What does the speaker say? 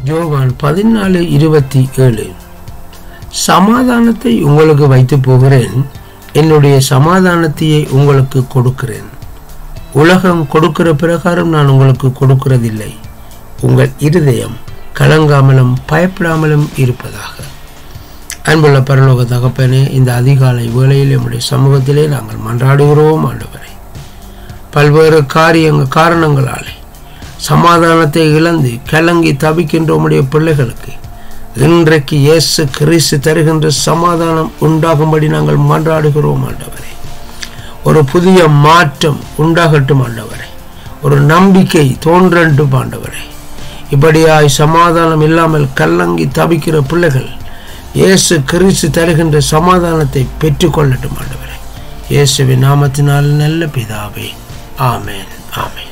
யோவான் பதினாலு இருபத்தி ஏழு சமாதானத்தை உங்களுக்கு வைத்து போகிறேன் என்னுடைய சமாதானத்தையே உங்களுக்கு கொடுக்கிறேன் உலகம் கொடுக்கிற பிரகாரம் நான் உங்களுக்கு கொடுக்கிறதில்லை உங்கள் இருதயம் கலங்காமலும் பயப்படாமலும் இருப்பதாக அன்புள்ள பரலோக தகப்பனே இந்த அதிகாலை வேளையில் நம்முடைய சமூகத்திலே நாங்கள் மன்றாடுகிறோம் ஆண்டவரை பல்வேறு காரியங்கள் காரணங்களாலே சமாதானத்தை இழந்து கலங்கி தவிக்கின்ற உம்முடைய பிள்ளைகளுக்கு இன்றைக்கு இயேசு கிறிஸ்து தருகின்ற சமாதானம் உண்டாகும்படி நாங்கள் மன்றாடுகிறோம் ஆண்டவரே ஒரு புதிய மாற்றம் உண்டாகட்டும் ஆண்டவரே ஒரு நம்பிக்கை தோன்றட்டும் ஆண்டவரே இப்படியாய் சமாதானம் இல்லாமல் கல்லங்கி தவிக்கிற பிள்ளைகள் இயேசு கிறிஸ்து தருகின்ற சமாதானத்தை பெற்றுக்கொள்ளட்டும் ஆண்டவரே இயேசுவின் நாமத்தினால் நல்ல பிதாவே ஆமேன் ஆமேன்